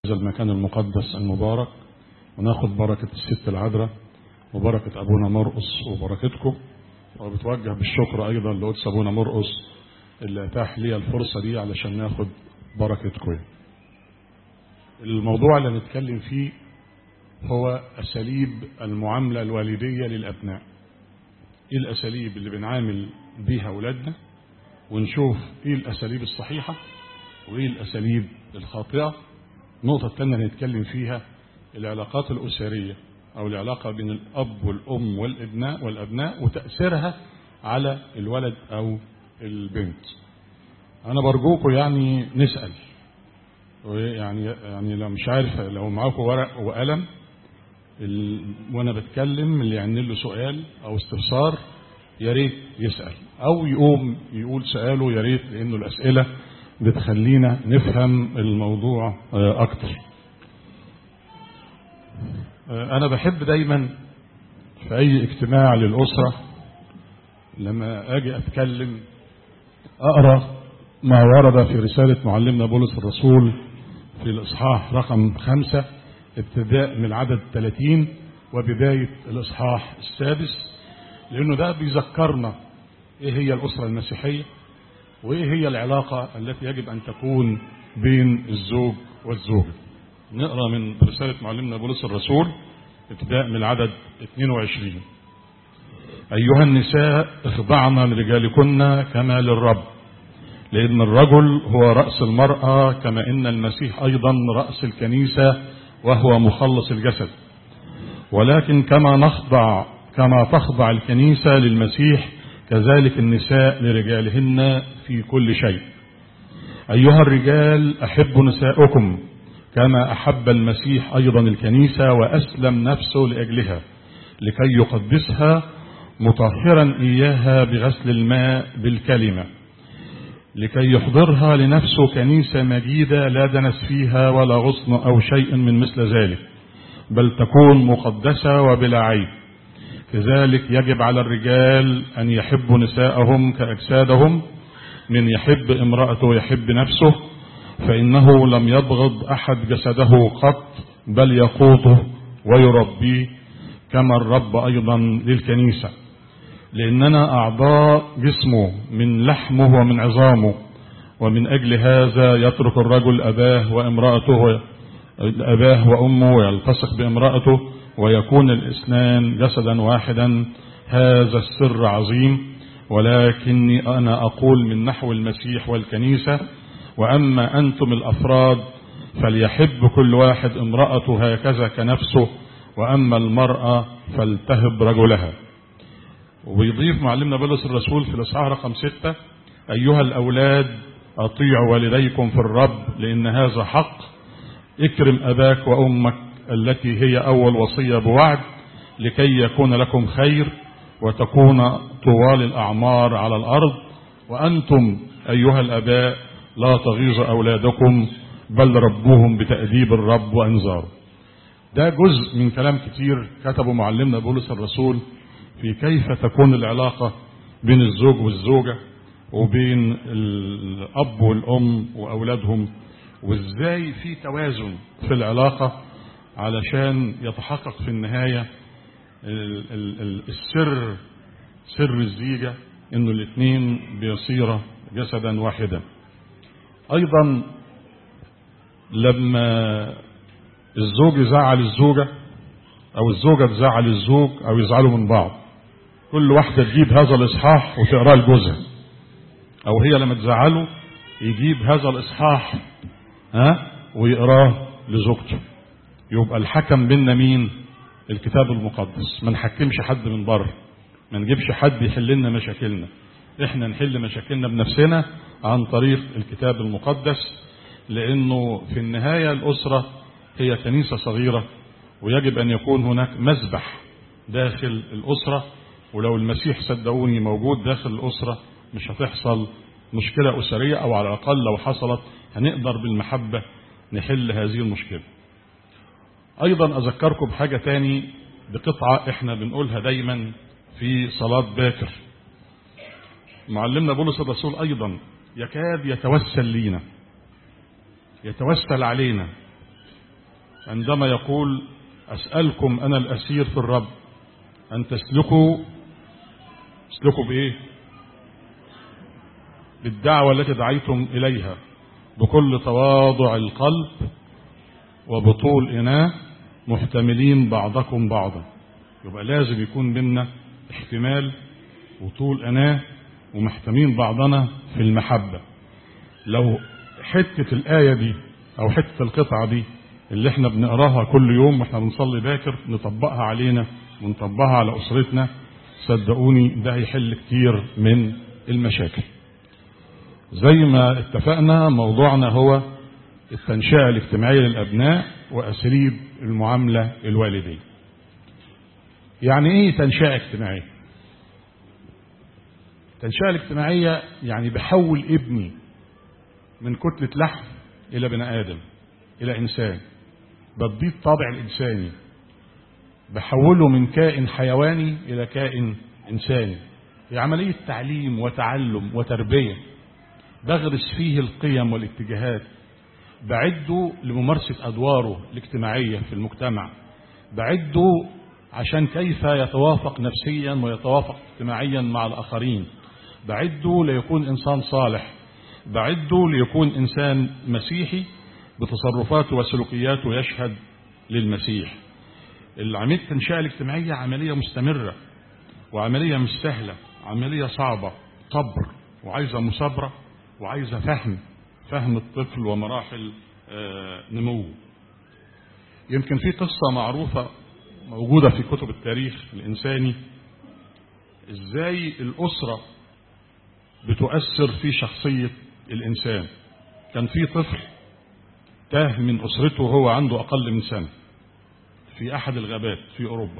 هذا المكان المقدس المبارك وناخد بركة الست العذراء وبركة أبونا مرقص وبركتكم وبتوجه بالشكر أيضا لقدس أبونا مرقص اللي أتاح لي الفرصة دي علشان ناخد بركتكم الموضوع اللي هنتكلم فيه هو أساليب المعاملة الوالدية للأبناء إيه الأساليب اللي بنعامل بيها أولادنا ونشوف إيه الأساليب الصحيحة وإيه الأساليب الخاطئة النقطة الثانية هنتكلم فيها العلاقات الأسرية أو العلاقة بين الأب والأم والابناء والأبناء وتأثيرها على الولد أو البنت أنا برجوكم يعني نسأل يعني يعني لو مش عارف لو معاكم ورق وقلم ال... وانا بتكلم اللي يعني له سؤال او استفسار يا ريت يسال او يقوم يقول سؤاله يا ريت لانه الاسئله بتخلينا نفهم الموضوع اكتر انا بحب دايما في اي اجتماع للاسره لما اجي اتكلم اقرا ما ورد في رساله معلمنا بولس الرسول في الاصحاح رقم خمسه ابتداء من العدد 30 وبداية الإصحاح السادس لأنه ده بيذكرنا إيه هي الأسرة المسيحية وإيه هي العلاقة التي يجب أن تكون بين الزوج والزوجة نقرأ من رسالة معلمنا بولس الرسول ابتداء من العدد 22 أيها النساء اخضعن لرجالكن كما للرب لأن الرجل هو رأس المرأة كما إن المسيح أيضا رأس الكنيسة وهو مخلص الجسد ولكن كما نخضع كما تخضع الكنيسة للمسيح كذلك النساء لرجالهن في كل شيء أيها الرجال أحبوا نساءكم كما أحب المسيح أيضا الكنيسة وأسلم نفسه لأجلها لكي يقدسها مطهرا إياها بغسل الماء بالكلمة لكي يحضرها لنفسه كنيسة مجيدة لا دنس فيها ولا غصن أو شيء من مثل ذلك بل تكون مقدسة وبلا عيب كذلك يجب على الرجال أن يحبوا نساءهم كأجسادهم من يحب امرأته يحب نفسه فإنه لم يبغض أحد جسده قط بل يقوته ويربيه كما الرب أيضا للكنيسة لأننا أعضاء جسمه من لحمه ومن عظامه ومن أجل هذا يترك الرجل أباه وامرأته أباه وأمه ويلتصق بامرأته ويكون الاثنان جسدا واحدا هذا السر عظيم ولكني أنا أقول من نحو المسيح والكنيسة وأما أنتم الأفراد فليحب كل واحد امرأته هكذا كنفسه وأما المرأة فلتهب رجلها ويضيف معلمنا بولس الرسول في الإصحاح رقم ستة أيها الأولاد أطيعوا والديكم في الرب لأن هذا حق اكرم أباك وأمك التي هي أول وصية بوعد لكي يكون لكم خير وتكون طوال الأعمار على الأرض وأنتم أيها الأباء لا تغيظ أولادكم بل ربوهم بتأديب الرب وإنذاره ده جزء من كلام كتير كتبه معلمنا بولس الرسول في كيف تكون العلاقة بين الزوج والزوجة وبين الأب والأم وأولادهم وإزاي في توازن في العلاقة علشان يتحقق في النهاية السر سر الزيجة إنه الاثنين بيصير جسدا واحدا أيضا لما الزوج يزعل الزوجة أو الزوجة تزعل الزوج أو يزعلوا من بعض كل واحدة تجيب هذا الإصحاح وتقراه لجوزها أو هي لما تزعله يجيب هذا الإصحاح ها ويقراه لزوجته يبقى الحكم بينا مين الكتاب المقدس ما نحكمش حد من بره ما نجيبش حد يحل لنا مشاكلنا احنا نحل مشاكلنا بنفسنا عن طريق الكتاب المقدس لانه في النهايه الاسره هي كنيسه صغيره ويجب ان يكون هناك مذبح داخل الاسره ولو المسيح صدقوني موجود داخل الاسره مش هتحصل مشكله اسريه او على الاقل لو حصلت هنقدر بالمحبه نحل هذه المشكله. ايضا اذكركم بحاجه تاني بقطعه احنا بنقولها دايما في صلاه باكر. معلمنا بولس الرسول ايضا يكاد يتوسل لينا يتوسل علينا عندما يقول أسألكم أنا الأسير في الرب أن تسلكوا تسلكوا بإيه بالدعوة التي دعيتم إليها بكل تواضع القلب وبطول إناء محتملين بعضكم بعضا يبقى لازم يكون بينا احتمال وطول أناة ومحتمين بعضنا في المحبة لو حتة الآية دي أو حتة القطعة دي اللي احنا بنقراها كل يوم واحنا بنصلي باكر نطبقها علينا ونطبقها على أسرتنا صدقوني ده هيحل كتير من المشاكل زي ما اتفقنا موضوعنا هو التنشئة الاجتماعية للأبناء وأساليب المعاملة الوالدية يعني ايه تنشئة اجتماعية التنشئة الاجتماعية يعني بحول ابني من كتلة لحم إلى بني آدم إلى إنسان بديه الطابع الإنساني بحوله من كائن حيواني إلى كائن إنساني هي عملية تعليم وتعلم وتربية بغرس فيه القيم والاتجاهات بعده لممارسة أدواره الاجتماعية في المجتمع بعده عشان كيف يتوافق نفسيا ويتوافق اجتماعيا مع الآخرين بعده ليكون إنسان صالح بعده ليكون إنسان مسيحي بتصرفاته وسلوكياته يشهد للمسيح العملية التنشئة الاجتماعية عملية مستمرة وعملية مش سهلة عملية صعبة صبر وعايزة مثابرة وعايزة فهم فهم الطفل ومراحل نموه يمكن في قصة معروفة موجودة في كتب التاريخ الإنساني إزاي الأسرة بتؤثر في شخصية الإنسان كان في طفل تاه من أسرته وهو عنده أقل من سنة في أحد الغابات في أوروبا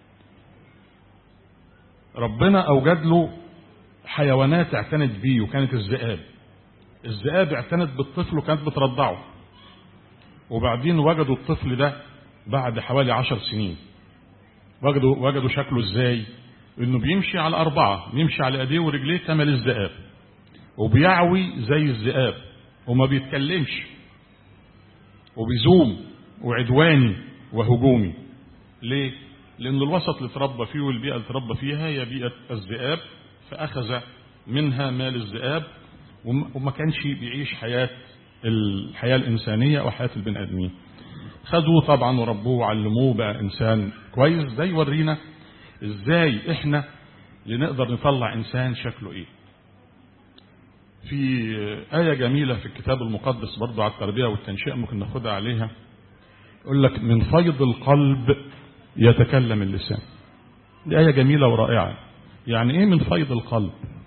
ربنا أوجد له حيوانات اعتنت بيه وكانت الذئاب الذئاب اعتنت بالطفل وكانت بترضعه وبعدين وجدوا الطفل ده بعد حوالي عشر سنين وجدوا, وجدوا شكله ازاي انه بيمشي على اربعة بيمشي على ايديه ورجليه كما للذئاب وبيعوي زي الذئاب وما بيتكلمش وبيزوم وعدواني وهجومي ليه لان الوسط اللي اتربى فيه والبيئة اللي اتربى فيها هي بيئة الذئاب فاخذ منها مال الذئاب وما كانش بيعيش حياة الحياة الإنسانية أو حياة البني آدمين خدوه طبعا وربوه وعلموه بقى إنسان كويس ده يورينا إزاي إحنا لنقدر نطلع إنسان شكله إيه في آية جميلة في الكتاب المقدس برضو على التربية والتنشئة ممكن ناخدها عليها يقول لك من فيض القلب يتكلم اللسان دي آية جميلة ورائعة يعني إيه من فيض القلب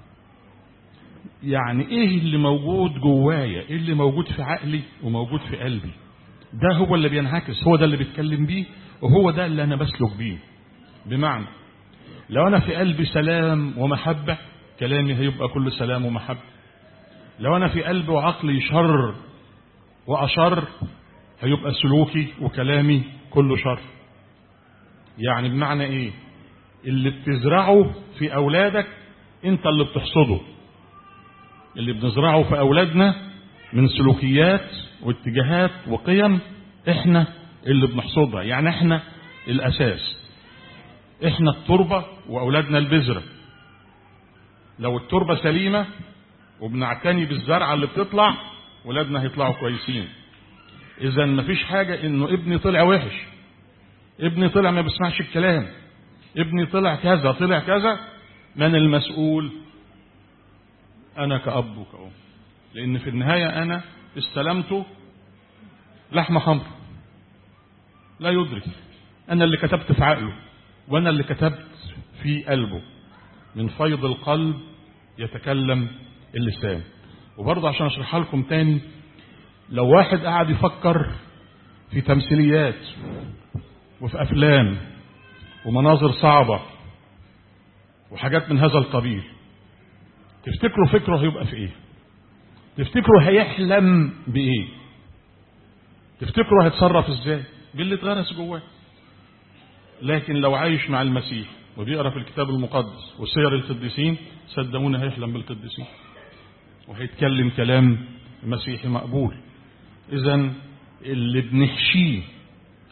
يعني ايه اللي موجود جوايا ايه اللي موجود في عقلي وموجود في قلبي ده هو اللي بينعكس هو ده اللي بيتكلم بيه وهو ده اللي انا بسلك بيه بمعنى لو انا في قلبي سلام ومحبة كلامي هيبقى كل سلام ومحبة لو انا في قلبي وعقلي شر واشر هيبقى سلوكي وكلامي كله شر يعني بمعنى ايه اللي بتزرعه في اولادك انت اللي بتحصده اللي بنزرعه في أولادنا من سلوكيات واتجاهات وقيم احنا اللي بنحصدها يعني احنا الأساس احنا التربة وأولادنا البذرة لو التربة سليمة وبنعتني بالزرعة اللي بتطلع ولادنا هيطلعوا كويسين إذا مفيش حاجة إنه ابني طلع وحش ابني طلع ما بيسمعش الكلام ابني طلع كذا طلع كذا من المسؤول أنا كأب وكأم لأن في النهاية أنا استلمته لحمة حمر لا يدرك أنا اللي كتبت في عقله وأنا اللي كتبت في قلبه من فيض القلب يتكلم اللسان وبرضه عشان أشرحها لكم تاني لو واحد قاعد يفكر في تمثيليات وفي أفلام ومناظر صعبة وحاجات من هذا القبيل تفتكروا فكره هيبقى في ايه تفتكروا هيحلم بايه تفتكروا هيتصرف ازاي باللي اتغرس جواه لكن لو عايش مع المسيح وبيقرا في الكتاب المقدس وسير القديسين صدقوني هيحلم بالقديسين وهيتكلم كلام مسيحي مقبول اذا اللي بنحشيه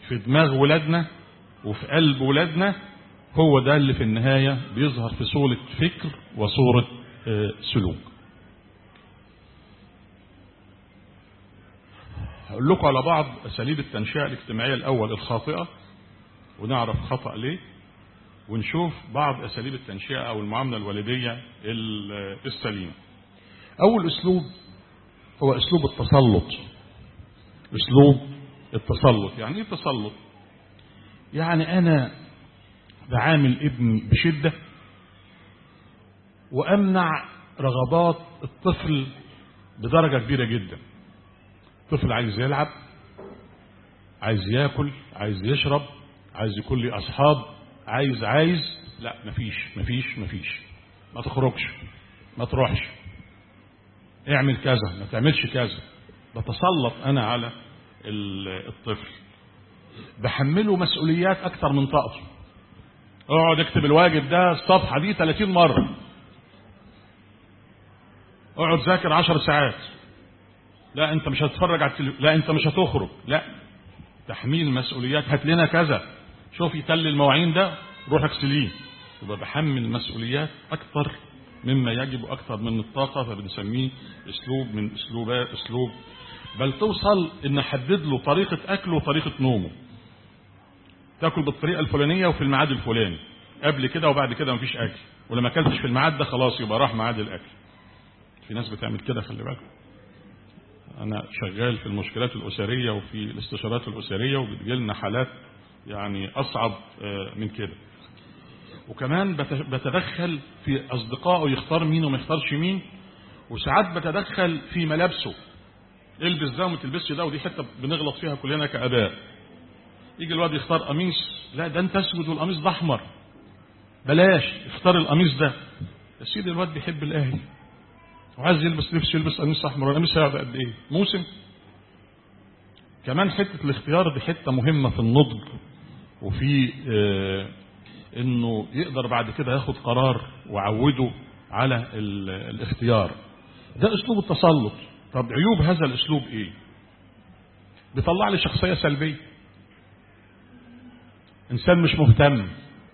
في دماغ ولادنا وفي قلب ولادنا هو ده اللي في النهاية بيظهر في صورة فكر وصورة سلوك هقول لكم على بعض أساليب التنشئة الاجتماعية الأول الخاطئة ونعرف خطأ ليه ونشوف بعض أساليب التنشئة أو المعاملة الوالدية السليمة أول أسلوب هو أسلوب التسلط أسلوب التسلط يعني إيه التسلط يعني أنا بعامل ابني بشدة وأمنع رغبات الطفل بدرجة كبيرة جدا الطفل عايز يلعب عايز ياكل عايز يشرب عايز يكون لي أصحاب عايز عايز لا مفيش مفيش مفيش ما تخرجش ما تروحش اعمل كذا ما تعملش كذا بتسلط انا على الطفل بحمله مسؤوليات اكتر من طاقته اقعد اكتب الواجب ده الصفحه دي 30 مره اقعد ذاكر 10 ساعات لا انت مش هتتفرج على التلفزيون لا انت مش هتخرج لا تحميل مسؤوليات هات لنا كذا شوف يتل المواعين ده روح اغسليه يبقى بحمل مسؤوليات اكتر مما يجب اكتر من الطاقه فبنسميه اسلوب من اسلوبات اسلوب بل توصل ان احدد له طريقه اكله وطريقه نومه تاكل بالطريقه الفلانيه وفي الميعاد الفلاني قبل كده وبعد كده مفيش اكل ولما اكلتش في الميعاد ده خلاص يبقى راح ميعاد الاكل في ناس بتعمل كده خلي بالك انا شغال في المشكلات الاسريه وفي الاستشارات الاسريه وبتجي لنا حالات يعني اصعب من كده وكمان بتدخل في اصدقائه يختار مين وما يختارش مين وساعات بتدخل في ملابسه البس ده وما تلبسش ده ودي حته بنغلط فيها كلنا كاباء يجي الواد يختار قميص لا ده انت اسود والقميص ده احمر بلاش اختار القميص ده يا سيدي الواد بيحب الاهلي وعايز يلبس لبس يلبس قميص احمر والقميص هيقعد قد ايه موسم كمان حته الاختيار دي حته مهمه في النضج وفي آه انه يقدر بعد كده ياخد قرار وعوده على الاختيار ده اسلوب التسلط طب عيوب هذا الاسلوب ايه بيطلع لي شخصيه سلبيه انسان مش مهتم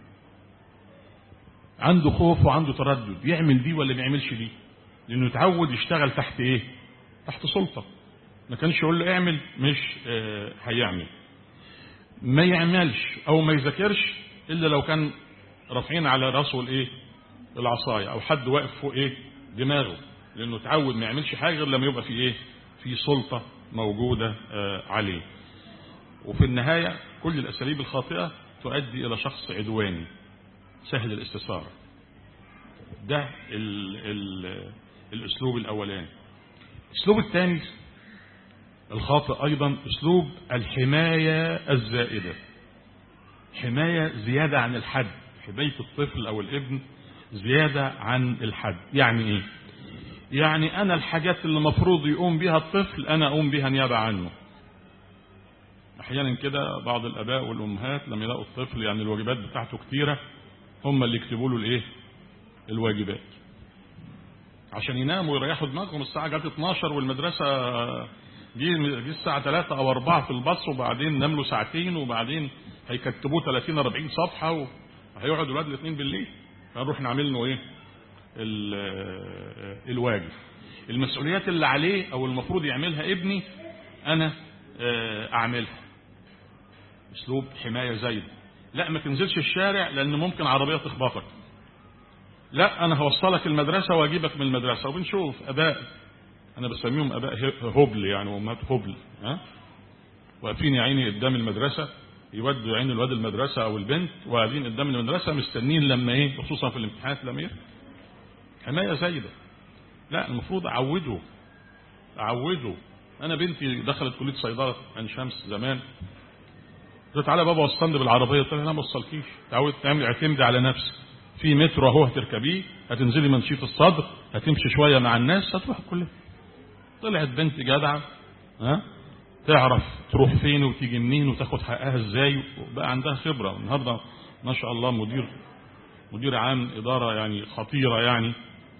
عنده خوف وعنده تردد يعمل دي ولا ما يعملش دي لانه اتعود يشتغل تحت ايه تحت سلطه ما كانش يقول له اعمل مش آه هيعمل ما يعملش او ما يذاكرش الا لو كان رافعين على راسه الايه العصايه او حد واقف فوق ايه دماغه لانه اتعود ما يعملش حاجه غير لما يبقى في ايه في سلطه موجوده آه عليه وفي النهايه كل الاساليب الخاطئه تؤدي الى شخص عدواني سهل الاستثاره ده ال ال الاسلوب الاولاني الاسلوب الثاني الخاطئ ايضا اسلوب الحمايه الزائده حمايه زياده عن الحد حمايه الطفل او الابن زياده عن الحد يعني ايه يعني انا الحاجات اللي المفروض يقوم بها الطفل انا اقوم بها نيابه عنه احيانا كده بعض الاباء والامهات لما يلاقوا الطفل يعني الواجبات بتاعته كتيره هم اللي يكتبوا له الايه الواجبات عشان يناموا ويريحوا دماغهم الساعه جت 12 والمدرسه دي دي الساعه 3 او 4 في الباص وبعدين نام له ساعتين وبعدين هيكتبوه 30 40 صفحه وهيقعد الولاد الاثنين بالليل فنروح نعمل له ايه الواجب المسؤوليات اللي عليه او المفروض يعملها ابني انا اعملها اسلوب حمايه زايد لا ما تنزلش الشارع لان ممكن عربيه تخبطك لا انا هوصلك المدرسه واجيبك من المدرسه وبنشوف اباء انا بسميهم اباء هبل يعني امهات هبل ها واقفين يا عيني قدام المدرسه يودوا عين الواد المدرسه او البنت وقاعدين قدام المدرسه مستنين لما ايه خصوصا في الامتحانات لما ايه حمايه زايده لا المفروض اعوده اعوده انا بنتي دخلت كليه صيدله عين شمس زمان قلت تعالى بابا وصلني بالعربيه قلت لها لا ما وصلكيش تعود تعمل اعتمدي على نفسك في مترو اهو هتركبيه هتنزلي من شيف الصدر هتمشي شويه مع الناس هتروح الكليه طلعت بنت جدعه ها تعرف تروح فين وتيجي منين وتاخد حقها ازاي وبقى عندها خبره النهارده ما شاء الله مدير مدير عام اداره يعني خطيره يعني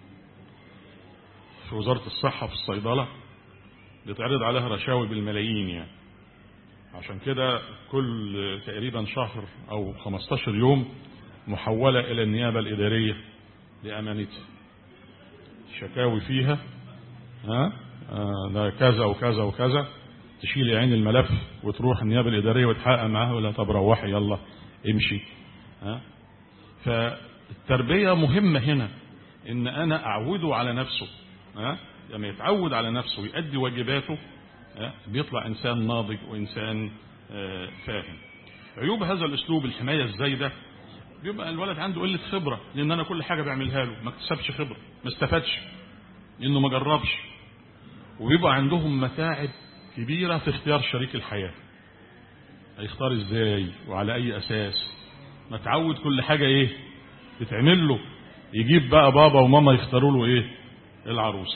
في وزاره الصحه في الصيدله بيتعرض عليها رشاوي بالملايين يعني عشان كده كل تقريبا شهر او 15 يوم محولة الى النيابة الادارية لامانتها شكاوي فيها ها آه ده كذا وكذا وكذا تشيل عين الملف وتروح النيابة الادارية وتحقق معاها ولا طب روحي يلا امشي ها فالتربية مهمة هنا ان انا اعوده على نفسه ها لما يتعود على نفسه ويؤدي واجباته بيطلع انسان ناضج وانسان فاهم عيوب هذا الاسلوب الحمايه الزايده بيبقى الولد عنده قله خبره لان انا كل حاجه بعملها له ما اكتسبش خبره ما استفادش لانه ما جربش وبيبقى عندهم متاعب كبيره في اختيار شريك الحياه هيختار ازاي وعلى اي اساس ما تعود كل حاجه ايه تتعمل له يجيب بقى بابا وماما يختاروا له ايه العروسه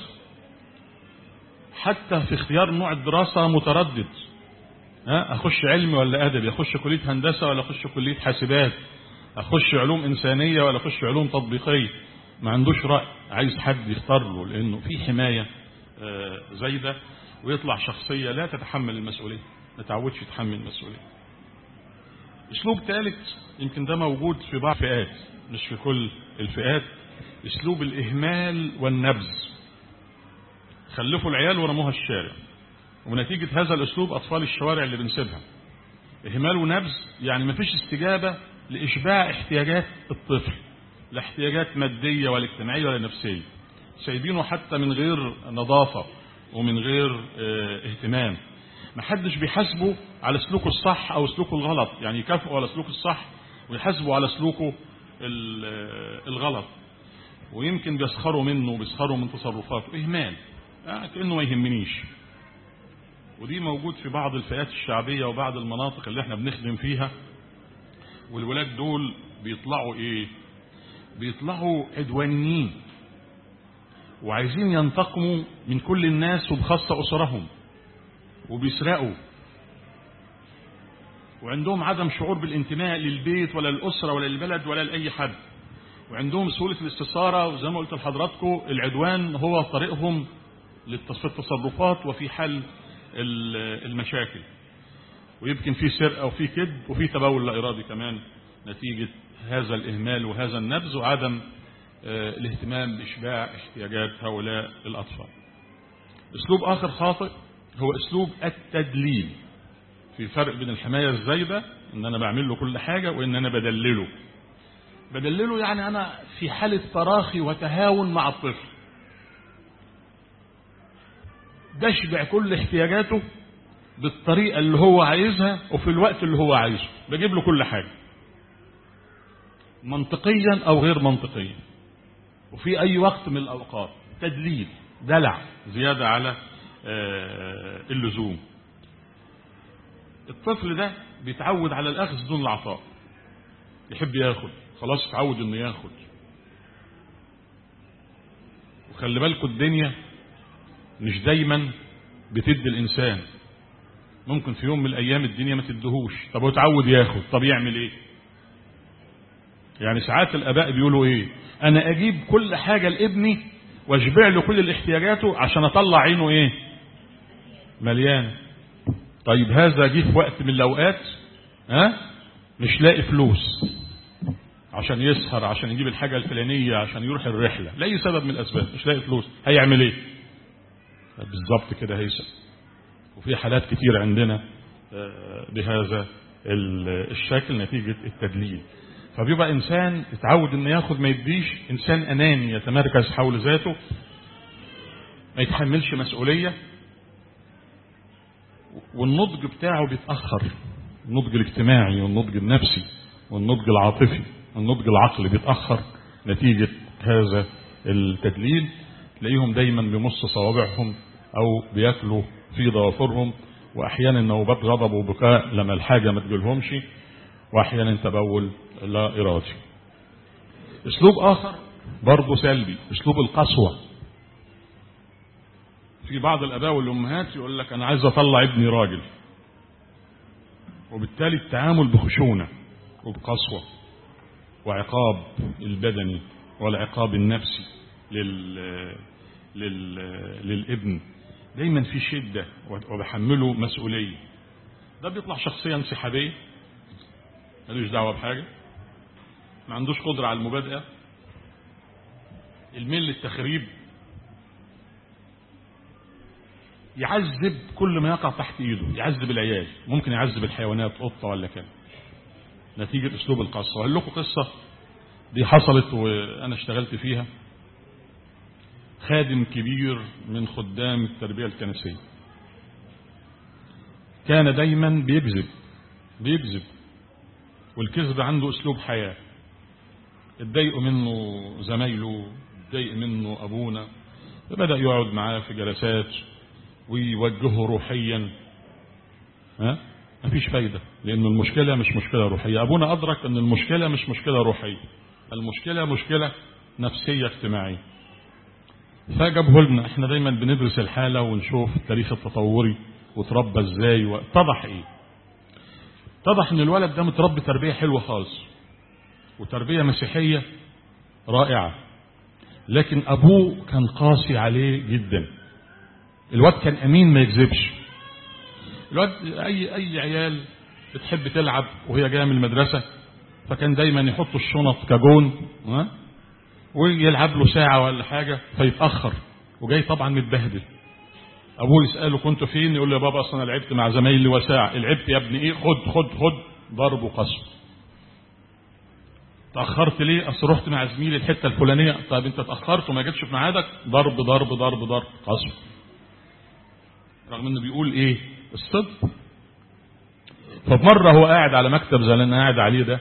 حتى في اختيار نوع الدراسة متردد ها اخش علمي ولا ادبي اخش كلية هندسة ولا اخش كلية حاسبات اخش علوم انسانية ولا اخش علوم تطبيقية ما عندوش رأي عايز حد يختار له لانه في حماية زايدة ويطلع شخصية لا تتحمل المسؤولية ما تعودش يتحمل المسؤولية اسلوب ثالث يمكن ده موجود في بعض الفئات مش في كل الفئات اسلوب الاهمال والنبذ خلفوا العيال ورموها الشارع ونتيجة هذا الأسلوب أطفال الشوارع اللي بنسيبها إهمال ونبذ يعني مفيش استجابة لإشباع احتياجات الطفل لا احتياجات مادية ولا اجتماعية ولا نفسية سايبينه حتى من غير نظافة ومن غير اه اهتمام محدش بيحاسبه على سلوكه الصح أو سلوكه الغلط يعني يكافئه على سلوكه الصح ويحاسبه على سلوكه الغلط ويمكن بيسخروا منه وبيسخروا من تصرفاته إهمال يعني كأنه ما يهمنيش ودي موجود في بعض الفئات الشعبية وبعض المناطق اللي احنا بنخدم فيها والولاد دول بيطلعوا ايه بيطلعوا عدوانيين وعايزين ينتقموا من كل الناس وبخاصة أسرهم وبيسرقوا وعندهم عدم شعور بالانتماء للبيت ولا للأسرة ولا للبلد ولا لأي حد وعندهم سهولة الاستثارة وزي ما قلت لحضراتكم العدوان هو طريقهم في التصرفات وفي حل المشاكل ويمكن في سرقة وفي كذب وفي تبول لا إرادي كمان نتيجة هذا الإهمال وهذا النبذ وعدم الاهتمام بإشباع احتياجات هؤلاء الأطفال أسلوب آخر خاطئ هو أسلوب التدليل في فرق بين الحماية الزايدة إن أنا بعمل له كل حاجة وإن أنا بدلله بدلله يعني أنا في حالة تراخي وتهاون مع الطفل بشبع كل احتياجاته بالطريقة اللي هو عايزها وفي الوقت اللي هو عايزه بجيب له كل حاجة منطقيا أو غير منطقيا وفي أي وقت من الأوقات تدليل دلع زيادة على اللزوم الطفل ده بيتعود على الأخذ دون العطاء يحب ياخد خلاص اتعود انه ياخد وخلي بالكم الدنيا مش دايما بتدي الانسان ممكن في يوم من الايام الدنيا ما تدهوش طب هو اتعود ياخد طب يعمل ايه يعني ساعات الاباء بيقولوا ايه انا اجيب كل حاجه لابني واشبع له كل الاحتياجاته عشان اطلع عينه ايه مليان طيب هذا جه في وقت من الاوقات ها مش لاقي فلوس عشان يسهر عشان يجيب الحاجه الفلانيه عشان يروح الرحله لاي سبب من الاسباب مش لاقي فلوس هيعمل ايه بالظبط كده هيثم وفي حالات كتير عندنا بهذا الشكل نتيجة التدليل فبيبقى إنسان اتعود إنه ياخد ما يديش إنسان أناني يتمركز حول ذاته ما يتحملش مسؤولية والنضج بتاعه بيتأخر النضج الاجتماعي والنضج النفسي والنضج العاطفي والنضج العقلي بيتأخر نتيجة هذا التدليل تلاقيهم دايما بيمص صوابعهم او بياكلوا في ضوافرهم واحيانا نوبات غضب وبكاء لما الحاجه ما تجيلهمش واحيانا تبول لا ارادي اسلوب اخر برضه سلبي اسلوب القسوه في بعض الاباء والامهات يقول لك انا عايز اطلع ابني راجل وبالتالي التعامل بخشونه وبقسوه وعقاب البدني والعقاب النفسي لل... لل... للابن دايما في شدة وبحمله مسؤولية ده بيطلع شخصية انسحابية ملوش دعوة بحاجة ما عندوش قدرة على المبادئة الميل للتخريب يعذب كل ما يقع تحت ايده يعذب العيال ممكن يعذب الحيوانات قطة ولا كده نتيجة اسلوب القصة وهقول لكم قصة دي حصلت وانا اشتغلت فيها خادم كبير من خدام التربية الكنسية كان دايما بيكذب بيكذب والكذب عنده اسلوب حياة اتضايقوا منه زمايله اتضايق منه ابونا فبدأ يقعد معاه في جلسات ويوجهه روحيا ها مفيش فايدة لأن المشكلة مش مشكلة روحية أبونا أدرك أن المشكلة مش مشكلة روحية المشكلة مشكلة نفسية اجتماعية فجابه لنا احنا دايما بندرس الحالة ونشوف التاريخ التطوري وتربى ازاي واتضح ايه اتضح ان الولد ده متربي تربية حلوة خالص وتربية مسيحية رائعة لكن ابوه كان قاسي عليه جدا الواد كان امين ما يكذبش الواد اي اي عيال بتحب تلعب وهي جايه من المدرسه فكان دايما يحط الشنط كجون ها ويلعب له ساعه ولا حاجه فيتاخر وجاي طبعا متبهدل ابوه يساله كنت فين يقول له يا بابا اصلا انا لعبت مع زمايلي وساعه لعبت يا ابني ايه خد خد خد ضرب وقسم تاخرت ليه اصل رحت مع زميلي الحته الفلانيه طيب انت اتاخرت وما جيتش في ميعادك ضرب ضرب ضرب ضرب قسم رغم انه بيقول ايه الصدق فمرة هو قاعد على مكتب زي اللي انا قاعد عليه ده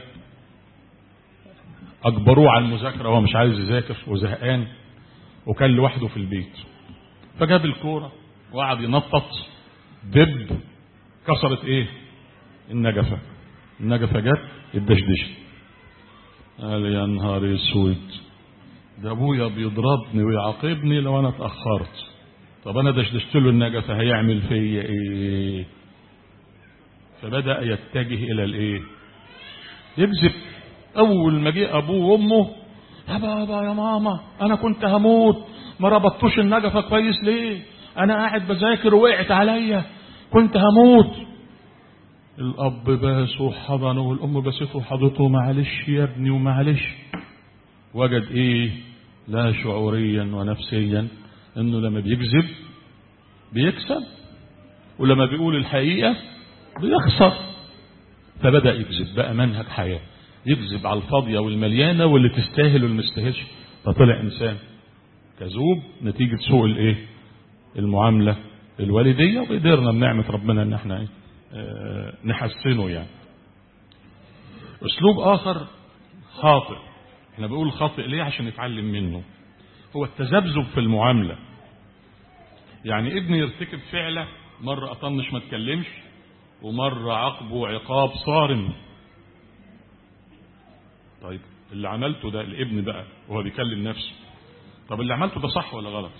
اجبروه على المذاكرة وهو مش عايز يذاكر وزهقان وكان لوحده في البيت فجاب الكورة وقعد ينطط دب كسرت ايه النجفة النجفة جت الدشدش قال يا نهار اسود ده ابويا بيضربني ويعاقبني لو انا اتاخرت طب انا دشدشت له النجفه هيعمل فيا ايه فبدا يتجه الى الايه يكذب اول ما جه ابوه وامه يا بابا يا ماما انا كنت هموت ما ربطتوش النجفه كويس ليه انا قاعد بذاكر وقعت عليا كنت هموت الاب باسه وحضنه والام باسته وحضته معلش يا ابني ومعلش وجد ايه لا شعوريا ونفسيا انه لما بيكذب بيكسب ولما بيقول الحقيقة بيخسر فبدأ يكذب بقى منهج حياة يكذب على الفاضية والمليانة واللي تستاهل واللي مستاهلش فطلع إنسان كذوب نتيجة سوء الإيه المعاملة الوالدية وقدرنا بنعمة ربنا إن احنا إيه اه نحسنه يعني أسلوب آخر خاطئ احنا بنقول خاطئ ليه عشان نتعلم منه هو التذبذب في المعاملة يعني ابني يرتكب فعلة مرة أطنش ما تكلمش ومرة عاقبه عقاب صارم طيب اللي عملته ده الابن بقى وهو بيكلم نفسه طب اللي عملته ده صح ولا غلط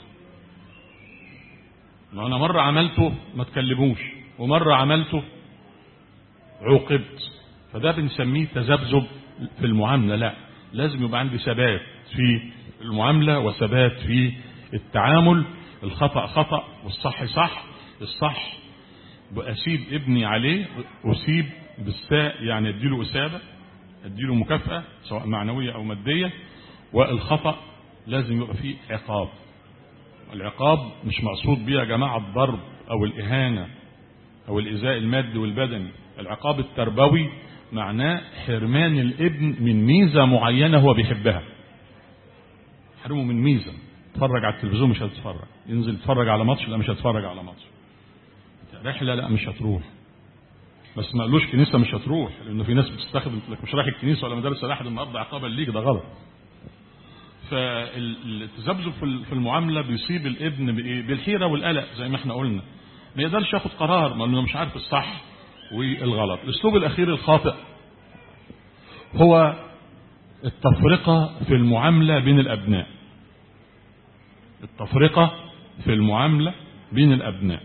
ما انا مرة عملته ما تكلموش ومرة عملته عوقبت فده بنسميه تذبذب في المعاملة لا لازم يبقى عندي ثبات في المعاملة وثبات في التعامل الخطأ خطأ والصح صح الصح بأسيب ابني عليه أسيب بالساء يعني أديله إسابة أديله مكافأة سواء معنوية أو مادية والخطأ لازم يبقى فيه عقاب العقاب مش مقصود بيه يا جماعة الضرب أو الإهانة أو الإيذاء المادي والبدني العقاب التربوي معناه حرمان الابن من ميزة معينة هو بيحبها حرمه من ميزة اتفرج على التلفزيون مش هتتفرج ينزل يتفرج على ماتش لا مش هتتفرج على ماتش رحلة لا مش هتروح بس ما قالوش كنيسة مش هتروح لأنه في ناس بتستخدم لك مش رايح الكنيسة ولا مدارس الأحد النهارده عقابا ليك ده غلط فالتذبذب في المعاملة بيصيب الابن بإيه؟ بالحيرة والقلق زي ما احنا قلنا ما يقدرش ياخد قرار ما مش عارف الصح والغلط الاسلوب الاخير الخاطئ هو التفرقة في المعاملة بين الابناء التفرقة في المعاملة بين الابناء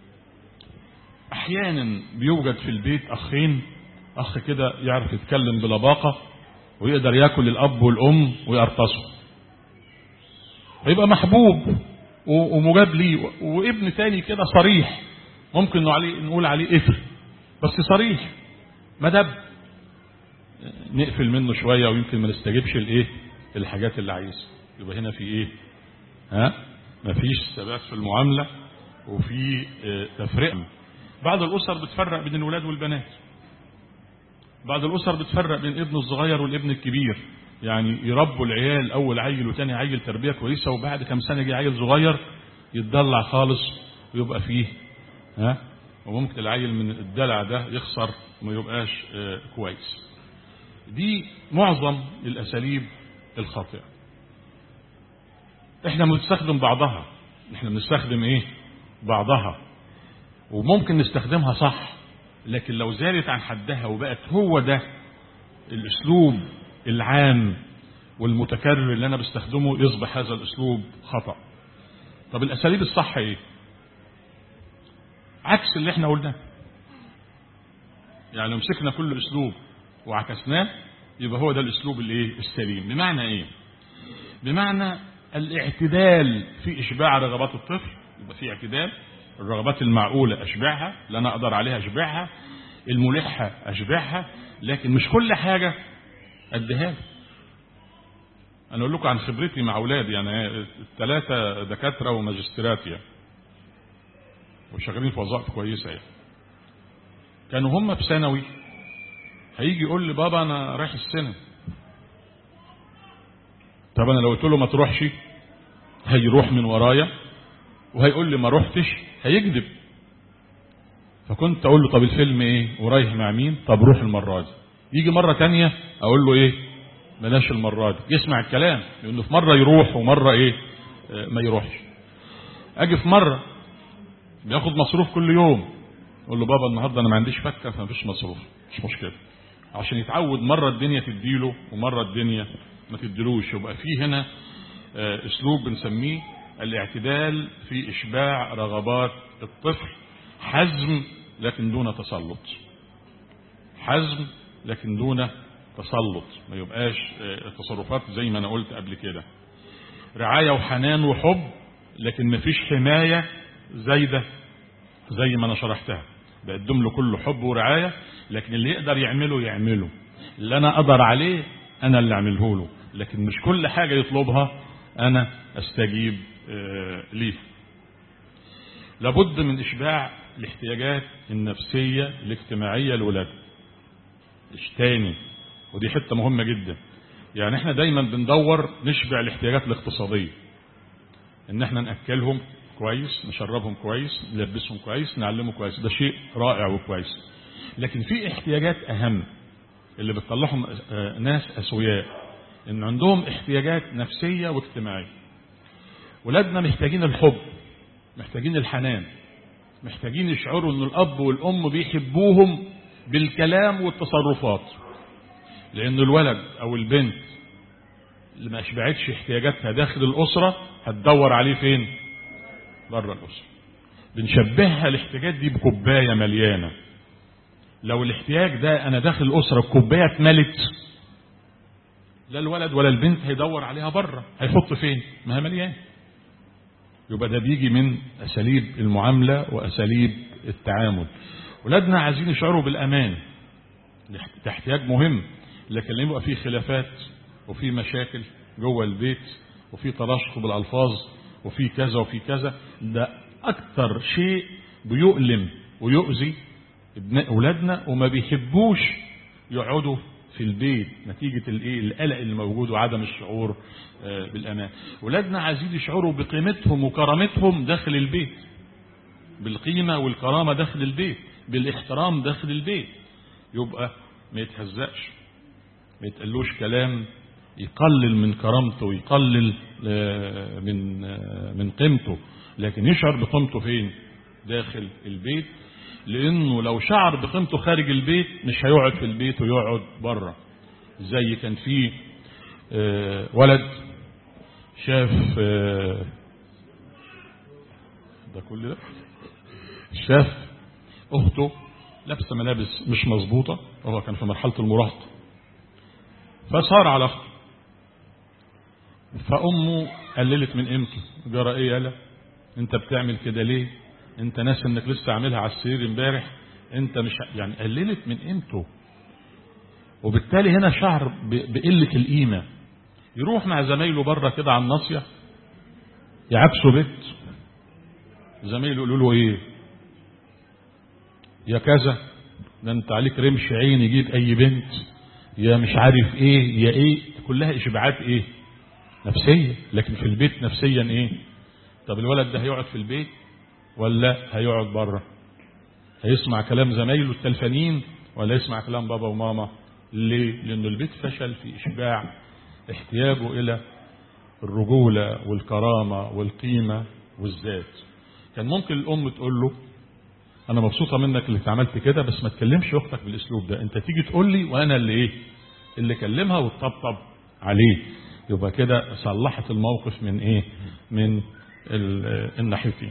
احيانا بيوجد في البيت اخين اخ كده يعرف يتكلم بلباقة ويقدر ياكل الاب والام ويرتصوا ويبقى محبوب ومجاب ليه وابن تاني كده صريح ممكن نقول عليه, نقول عليه قفل بس صريح مدب نقفل منه شوية ويمكن ما نستجيبش الايه الحاجات اللي عايزها يبقى هنا في ايه ها مفيش ثبات في المعاملة وفي اه تفرقة بعض الأسر بتفرق بين الولاد والبنات بعض الأسر بتفرق بين ابن الصغير والابن الكبير يعني يربوا العيال أول عيل وتاني عيل تربية كويسة وبعد كم سنة يجي عيل صغير يتدلع خالص ويبقى فيه ها وممكن العيل من الدلع ده يخسر وما يبقاش اه كويس دي معظم الأساليب الخاطئة احنا بنستخدم بعضها احنا بنستخدم ايه بعضها وممكن نستخدمها صح لكن لو زادت عن حدها وبقت هو ده الاسلوب العام والمتكرر اللي انا بستخدمه يصبح هذا الاسلوب خطأ طب الاساليب الصح ايه عكس اللي احنا قلناه يعني لو مسكنا كل اسلوب وعكسناه يبقى هو ده الاسلوب الايه السليم بمعنى ايه بمعنى الاعتدال في اشباع رغبات الطفل يبقى في اعتدال الرغبات المعقولة اشبعها اللي انا اقدر عليها اشبعها الملحة اشبعها لكن مش كل حاجة اديها له انا اقول لكم عن خبرتي مع اولادي يعني الثلاثة دكاترة وماجستيرات يعني وشغالين في وظائف كويسة يعني كانوا هم في ثانوي هيجي يقول لي بابا انا رايح السينما طب انا لو قلت له ما تروحش هيروح من ورايا وهيقول لي ما روحتش هيكذب فكنت اقول له طب الفيلم ايه ورايح مع مين طب روح المره دي يجي مره تانية اقول له ايه بلاش المره دي يسمع الكلام لانه في مره يروح ومره ايه آه ما يروحش اجي في مره بياخد مصروف كل يوم اقول له بابا النهارده انا ما عنديش فكه فما فيش مصروف مش مشكله عشان يتعود مره الدنيا تديله ومره الدنيا ما تديلوش يبقى في هنا آه اسلوب بنسميه الاعتدال في اشباع رغبات الطفل حزم لكن دون تسلط حزم لكن دون تسلط ما يبقاش آه تصرفات زي ما انا قلت قبل كده رعايه وحنان وحب لكن ما فيش حمايه زايده زي ما انا شرحتها بقدم له كله حب ورعايه لكن اللي يقدر يعمله يعمله اللي انا اقدر عليه انا اللي اعمله له لكن مش كل حاجه يطلبها انا استجيب آه ليه لابد من اشباع الاحتياجات النفسيه الاجتماعيه للولاد تاني ودي حته مهمه جدا يعني احنا دايما بندور نشبع الاحتياجات الاقتصاديه ان احنا ناكلهم كويس نشربهم كويس نلبسهم كويس نعلمهم كويس ده شيء رائع وكويس لكن في احتياجات اهم اللي بتطلعهم ناس اسوياء ان عندهم احتياجات نفسيه واجتماعيه ولادنا محتاجين الحب محتاجين الحنان محتاجين يشعروا ان الاب والام بيحبوهم بالكلام والتصرفات لان الولد او البنت اللي ما اشبعتش احتياجاتها داخل الاسره هتدور عليه فين بره الاسره بنشبهها الاحتياجات دي بكوبايه مليانه لو الاحتياج ده انا داخل الاسره الكوبايه اتملت لا الولد ولا البنت هيدور عليها بره هيحط فين ما هي مليان يبقى ده بيجي من اساليب المعامله واساليب التعامل ولادنا عايزين يشعروا بالامان ده احتياج مهم لكن لما يبقى في خلافات وفي مشاكل جوه البيت وفي تراشق بالالفاظ وفي كذا وفي كذا ده اكتر شيء بيؤلم ويؤذي اولادنا وما بيحبوش يقعدوا في البيت نتيجة الايه القلق اللي موجود وعدم الشعور بالامان ولادنا عايزين يشعروا بقيمتهم وكرامتهم داخل البيت بالقيمة والكرامة داخل البيت بالاحترام داخل البيت يبقى ما يتهزقش ما يتقلوش كلام يقلل من كرامته ويقلل من من قيمته لكن يشعر بقيمته فين داخل البيت لانه لو شعر بقيمته خارج البيت مش هيقعد في البيت ويقعد بره زي كان في ولد شاف ده كل ده شاف اخته لابسه ملابس مش مظبوطه وهو كان في مرحله المراهقه فصار على اخته فامه قللت من قيمته جرى ايه يالا انت بتعمل كده ليه انت ناس انك لسه عاملها على السرير امبارح انت مش يعني قللت من قيمته وبالتالي هنا شعر بقلة القيمة يروح مع زمايله بره كده على الناصية يعكسوا بيت زمايله يقولوا له ايه يا كذا ده انت عليك رمش عين يجيب اي بنت يا مش عارف ايه يا ايه كلها اشباعات ايه نفسية لكن في البيت نفسيا ايه طب الولد ده هيقعد في البيت ولا هيقعد بره هيسمع كلام زمايله التلفانين ولا يسمع كلام بابا وماما ليه لانه البيت فشل في اشباع احتياجه الى الرجولة والكرامة والقيمة والذات كان ممكن الام تقول له انا مبسوطة منك اللي عملت كده بس ما تكلمش اختك بالاسلوب ده انت تيجي تقول لي وانا اللي ايه اللي كلمها وتطبطب عليه يبقى كده صلحت الموقف من ايه من الناحيتين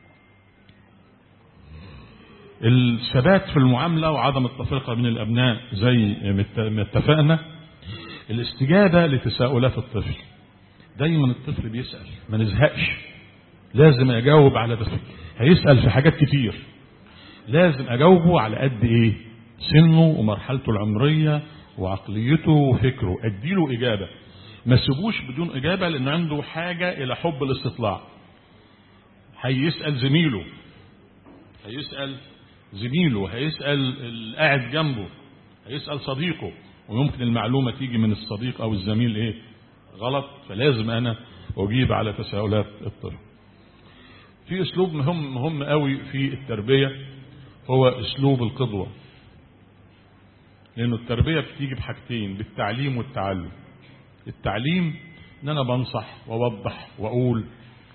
الثبات في المعاملة وعدم التفرقة بين الأبناء زي ما اتفقنا الاستجابة لتساؤلات الطفل دايما الطفل بيسأل ما نزهقش لازم أجاوب على بس هيسأل في حاجات كتير لازم أجاوبه على قد إيه سنه ومرحلته العمرية وعقليته وفكره أديله إجابة ما سيبوش بدون إجابة لأن عنده حاجة إلى حب الاستطلاع هيسأل زميله هيسأل زميله هيسأل القاعد جنبه هيسأل صديقه ويمكن المعلومة تيجي من الصديق أو الزميل إيه غلط فلازم أنا أجيب على تساؤلات الطفل في أسلوب مهم مهم قوي في التربية هو أسلوب القدوة لأنه التربية بتيجي بحاجتين بالتعليم والتعلم التعليم ان انا بنصح واوضح واقول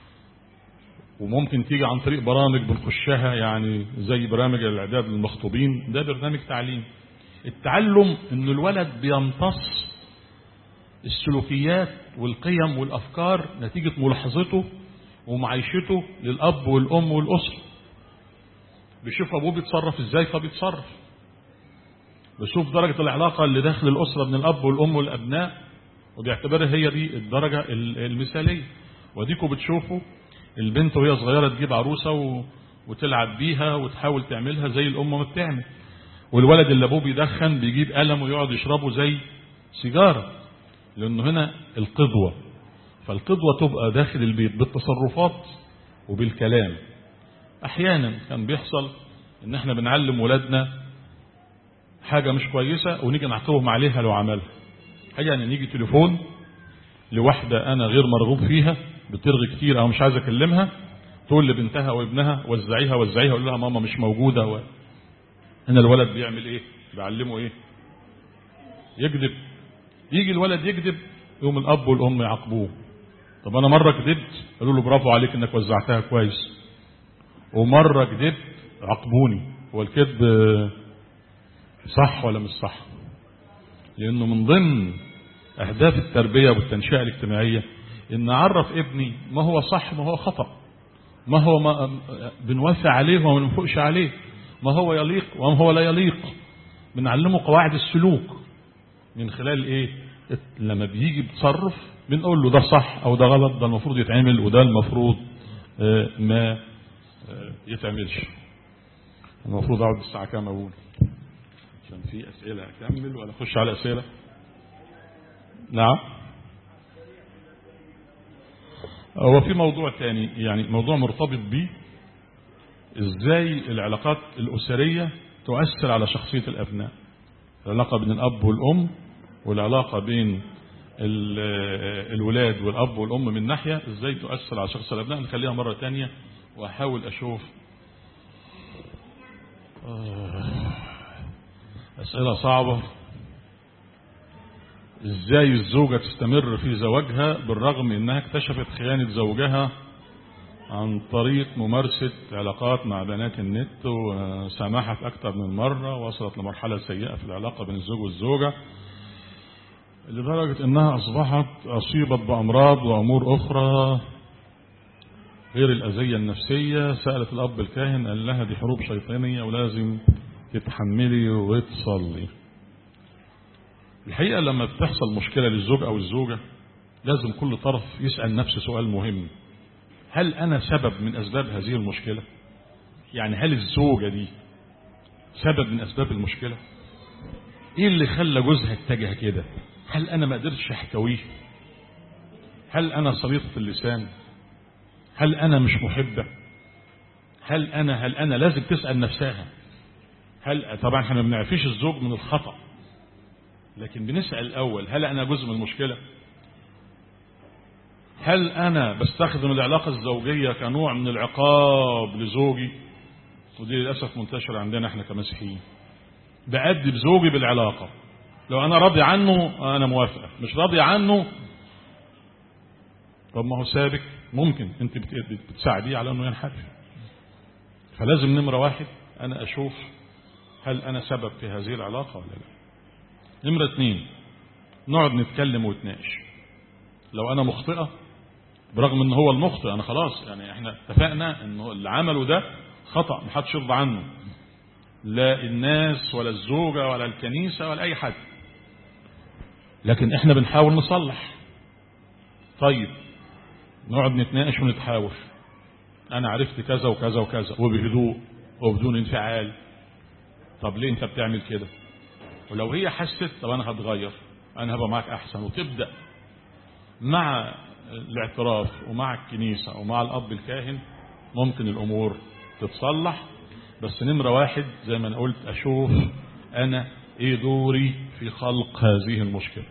وممكن تيجي عن طريق برامج بنخشها يعني زي برامج الاعداد للمخطوبين ده برنامج تعليم التعلم ان الولد بيمتص السلوكيات والقيم والافكار نتيجة ملاحظته ومعايشته للاب والام والاسرة بيشوف ابوه بيتصرف ازاي فبيتصرف بيشوف درجة العلاقة اللي داخل الاسرة من الاب والام والابناء وبيعتبرها هي دي الدرجة المثالية وديكوا بتشوفوا البنت وهي صغيرة تجيب عروسة و... وتلعب بيها وتحاول تعملها زي الأم ما بتعمل والولد اللي أبوه بيدخن بيجيب قلم ويقعد يشربه زي سيجارة لأنه هنا القدوة فالقدوة تبقى داخل البيت بالتصرفات وبالكلام أحيانا كان بيحصل إن احنا بنعلم ولادنا حاجة مش كويسة ونيجي نعاقبهم عليها لو عملها يعني نيجي تليفون لواحدة أنا غير مرغوب فيها بترغي كتير أو مش عايز أكلمها تقول لبنتها وابنها وزعيها وزعيها قول لها ماما مش موجودة و... هنا الولد بيعمل إيه بيعلمه إيه يكذب يجي الولد يكذب يوم الأب والأم يعاقبوه طب أنا مرة كذبت قالوا له برافو عليك إنك وزعتها كويس ومرة كذبت عاقبوني هو الكذب صح ولا مش صح لأنه من ضمن أهداف التربية والتنشئة الاجتماعية إن أعرف ابني ما هو صح ما هو خطأ ما هو ما بنوافق عليه وما بنفوقش عليه ما هو يليق وما هو لا يليق بنعلمه قواعد السلوك من خلال إيه لما بيجي بتصرف بنقول له ده صح أو ده غلط ده المفروض يتعمل وده المفروض ما يتعملش المفروض أقعد الساعة كام أقول عشان في أسئلة أكمل ولا أخش على أسئلة نعم هو في موضوع تاني يعني موضوع مرتبط بيه ازاي العلاقات الأسرية تؤثر على شخصية الأبناء العلاقة بين الأب والأم والعلاقة بين الولاد والأب والأم من ناحية ازاي تؤثر على شخص الأبناء نخليها مرة تانية وأحاول أشوف أسئلة صعبة ازاي الزوجة تستمر في زواجها بالرغم انها اكتشفت خيانة زوجها عن طريق ممارسة علاقات مع بنات النت وسامحت اكثر من مرة وصلت لمرحلة سيئة في العلاقة بين الزوج والزوجة لدرجة انها اصبحت اصيبت بامراض وامور اخرى غير الاذية النفسية سألت الاب الكاهن قال لها دي حروب شيطانية ولازم تتحملي وتصلي الحقيقة لما بتحصل مشكلة للزوج أو الزوجة لازم كل طرف يسأل نفسه سؤال مهم هل أنا سبب من أسباب هذه المشكلة يعني هل الزوجة دي سبب من اسباب المشكله ايه اللي خلى جوزها اتجه كده هل انا ما قدرتش احتويه هل انا سليطه اللسان هل انا مش محبه هل انا هل انا لازم تسال نفسها هل طبعا احنا ما بنعرفش الزوج من الخطا لكن بنسال الاول هل انا جزء من المشكله هل انا بستخدم العلاقه الزوجيه كنوع من العقاب لزوجي ودي للاسف منتشره عندنا احنا كمسيحيين بأدب زوجي بالعلاقه لو انا راضي عنه انا موافقه مش راضي عنه طب ما هو سابك ممكن انت بتساعديه على انه ينحرف فلازم نمره واحد انا اشوف هل انا سبب في هذه العلاقه ولا لا نمره اثنين نقعد نتكلم ونتناقش لو انا مخطئه برغم ان هو المخطئ انا خلاص يعني احنا اتفقنا انه اللي عمله ده خطا محدش يرضى عنه لا الناس ولا الزوجه ولا الكنيسه ولا اي حد لكن احنا بنحاول نصلح طيب نقعد نتناقش ونتحاور انا عرفت كذا وكذا وكذا وبهدوء وبدون انفعال طب ليه انت بتعمل كده ولو هي حست طب انا هتغير انا هبقى معاك احسن وتبدا مع الاعتراف ومع الكنيسه ومع الاب الكاهن ممكن الامور تتصلح بس نمره واحد زي ما انا قلت اشوف انا ايه دوري في خلق هذه المشكله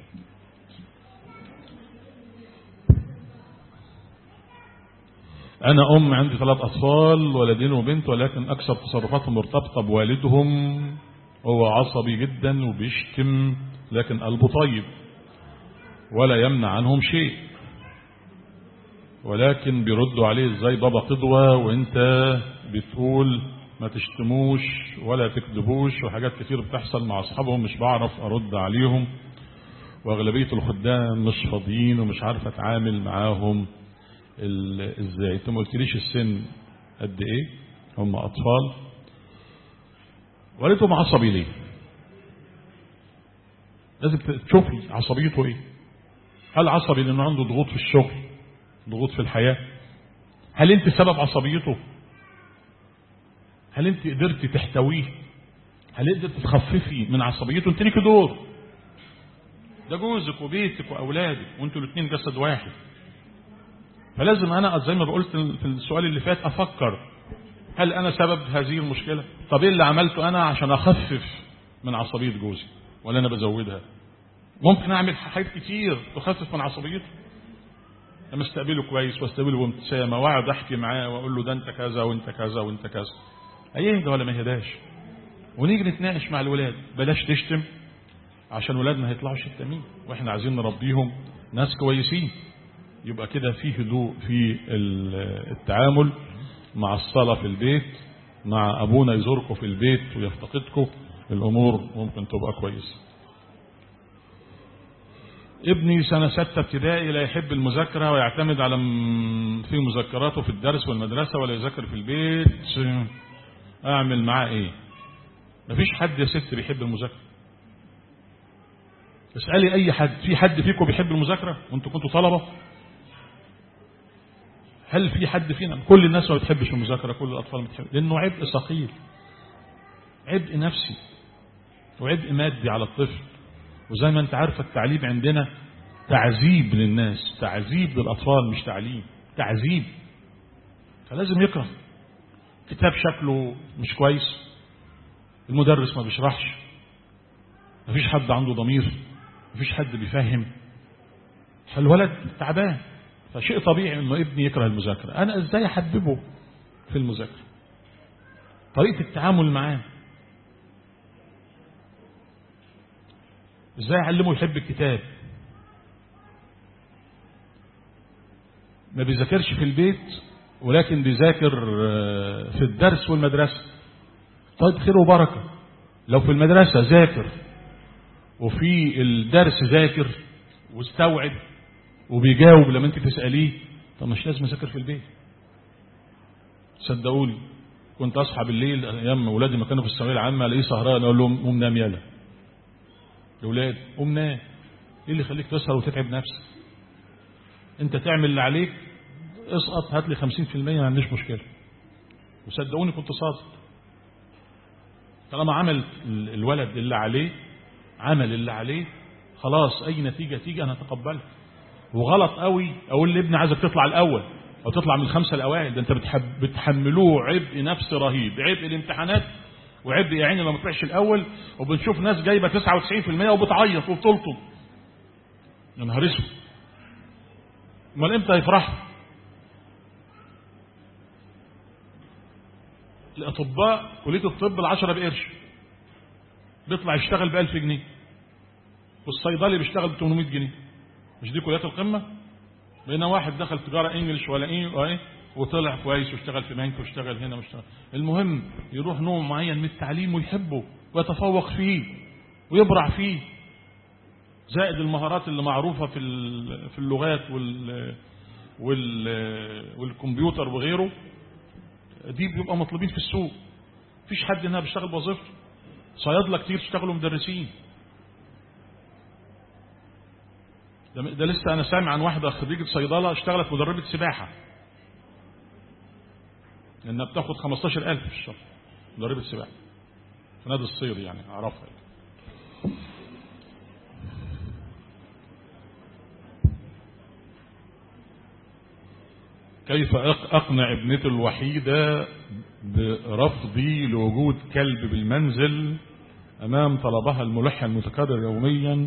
أنا أم عندي ثلاث أطفال ولدين وبنت ولكن أكثر تصرفاتهم مرتبطة بوالدهم هو عصبي جدا وبيشتم لكن قلبه طيب ولا يمنع عنهم شيء ولكن بيردوا عليه ازاي بابا قدوة وانت بتقول ما تشتموش ولا تكذبوش وحاجات كتير بتحصل مع اصحابهم مش بعرف ارد عليهم واغلبية الخدام مش فاضيين ومش عارف اتعامل معاهم ازاي انت ما قلتليش السن قد ايه هم اطفال والدهم عصبي ليه لازم تشوفي عصبيته ايه هل عصبي لانه عنده ضغوط في الشغل ضغوط في الحياة هل انت سبب عصبيته هل انت قدرتي تحتويه هل قدرت تخففي من عصبيته انت ليكي دور ده جوزك وبيتك واولادك وانتوا الاثنين جسد واحد فلازم انا زي ما قلت في السؤال اللي فات افكر هل انا سبب هذه المشكله طب ايه اللي عملته انا عشان اخفف من عصبيه جوزي ولا انا بزودها ممكن اعمل حاجات كتير تخفف من عصبيته لما استقبله كويس واستقبله بابتسامه واقعد احكي معاه واقول له ده انت كذا وانت كذا وانت كذا هيهدى ولا ما يهداش ونيجي نتناقش مع الولاد بلاش تشتم عشان ولادنا هيطلعوا شتامين واحنا عايزين نربيهم ناس كويسين يبقى كده في هدوء في التعامل مع الصلاة في البيت مع أبونا يزوركم في البيت ويفتقدكم الأمور ممكن تبقى كويسة ابني سنة ستة ابتدائي لا يحب المذاكرة ويعتمد على في مذكراته في الدرس والمدرسة ولا يذاكر في البيت أعمل معاه إيه مفيش حد يا ست بيحب المذاكرة اسألي أي حد في حد فيكم بيحب المذاكرة وانتوا كنتوا طلبة هل في حد فينا كل الناس ما بتحبش المذاكرة كل الأطفال ما بتحب لأنه عبء ثقيل عبء نفسي وعبء مادي على الطفل وزي ما انت عارفة التعليم عندنا تعذيب للناس تعذيب للأطفال مش تعليم تعذيب فلازم يقرأ كتاب شكله مش كويس المدرس ما بيشرحش مفيش حد عنده ضمير مفيش حد بيفهم فالولد تعبان فشيء طبيعي انه ابني يكره المذاكره انا ازاي احببه في المذاكره طريقه التعامل معاه ازاي اعلمه يحب الكتاب ما بيذاكرش في البيت ولكن بيذاكر في الدرس والمدرسه طيب خير وبركه لو في المدرسه ذاكر وفي الدرس ذاكر واستوعب وبيجاوب لما انت تساليه طب مش لازم اذاكر في البيت صدقوني كنت اصحى بالليل ايام اولادي ما كانوا في الثانويه العامه الاقيه سهران اقول لهم قوم نام يلا الاولاد قوم نام ايه اللي يخليك تسهر وتتعب نفسك انت تعمل اللي عليك اسقط هات لي 50% ما عنديش مشكله وصدقوني كنت صادق طالما عمل الولد اللي عليه عمل اللي عليه خلاص اي نتيجه تيجي انا اتقبلها وغلط قوي اقول لابني عايزك تطلع الاول او تطلع من الخمسه الاوائل ده انت بتحب بتحملوه عبء نفسي رهيب عبء الامتحانات وعبء يا عيني لو ما طلعش الاول وبنشوف ناس جايبه 99% وبتعيط وبتلطم يا نهار اسود امال امتى هيفرحوا الاطباء كليه الطب العشرة بقرش بيطلع يشتغل ب 1000 جنيه والصيدلي بيشتغل ب 800 جنيه مش دي كليات القمه بين واحد دخل تجاره انجلش ولا ايه وطلع كويس واشتغل في بنك واشتغل هنا واشتغل المهم يروح نوع معين من التعليم ويحبه ويتفوق فيه ويبرع فيه زائد المهارات اللي معروفه في في اللغات وال وال والكمبيوتر وغيره دي بيبقى مطلوبين في السوق مفيش حد هنا بيشتغل بوظيفته صيادله كتير اشتغلوا مدرسين ده, ده لسه انا سامع عن واحده خريجه صيدله اشتغلت مدربه سباحه لانها بتاخد 15000 في الشهر مدربه سباحه في نادي الصيد يعني اعرفها يعني. كيف اقنع ابنتي الوحيده برفضي لوجود كلب بالمنزل امام طلبها الملح المتكرر يوميا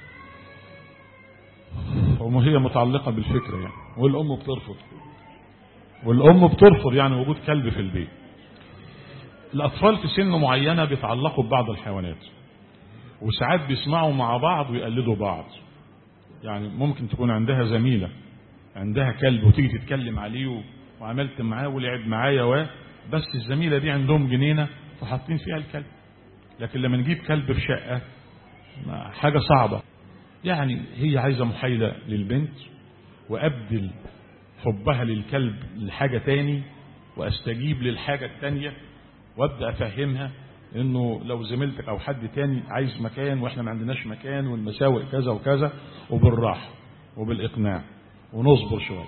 وهي متعلقه بالفكره يعني والام بترفض والام بترفض يعني وجود كلب في البيت الاطفال في سن معينه بيتعلقوا ببعض الحيوانات وساعات بيسمعوا مع بعض ويقلدوا بعض يعني ممكن تكون عندها زميله عندها كلب وتيجي تتكلم عليه وعملت معاه ولعب معايا و بس الزميله دي عندهم جنينه فحاطين فيها الكلب لكن لما نجيب كلب في شقه حاجه صعبه يعني هي عايزه محايله للبنت وابدل حبها للكلب لحاجه تاني واستجيب للحاجه التانيه وابدا افهمها انه لو زميلتك او حد تاني عايز مكان واحنا ما عندناش مكان والمساوئ كذا وكذا وبالراحه وبالاقناع ونصبر شويه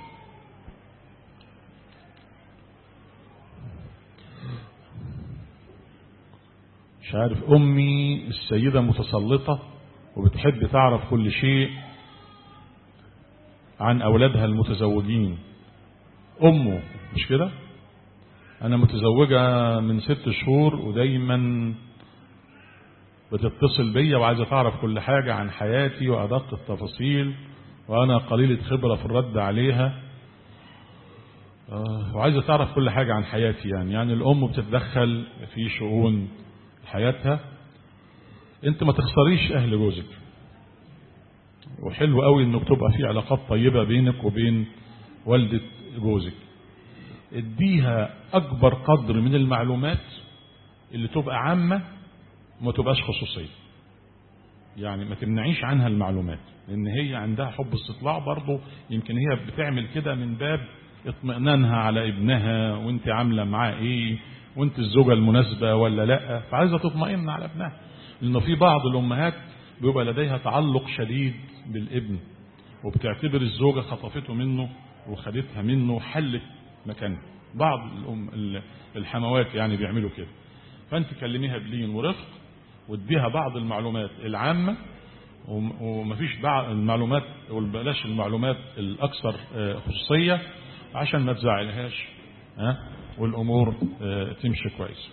مش عارف امي السيده متسلطه وبتحب تعرف كل شيء عن اولادها المتزوجين امه مش كده انا متزوجه من ست شهور ودايما بتتصل بيا وعايزه تعرف كل حاجه عن حياتي وادق التفاصيل وانا قليله خبره في الرد عليها آه وعايزه تعرف كل حاجه عن حياتي يعني يعني الام بتتدخل في شؤون حياتها انت ما تخسريش اهل جوزك وحلو قوي انك تبقى في علاقات طيبه بينك وبين والده جوزك اديها اكبر قدر من المعلومات اللي تبقى عامه وما تبقاش خصوصيه يعني ما تمنعيش عنها المعلومات لان هي عندها حب استطلاع برضه يمكن هي بتعمل كده من باب اطمئنانها على ابنها وانت عامله معاه ايه وانت الزوجه المناسبه ولا لا فعايزه تطمئن على ابنها لانه في بعض الامهات بيبقى لديها تعلق شديد بالابن وبتعتبر الزوجه خطفته منه وخدتها منه وحلت مكانه بعض الأم الحموات يعني بيعملوا كده فانت كلميها بلين ورفق واديها بعض المعلومات العامه ومفيش بعض المعلومات بلاش المعلومات الاكثر خصوصيه عشان ما تزعلهاش ها والامور تمشي كويس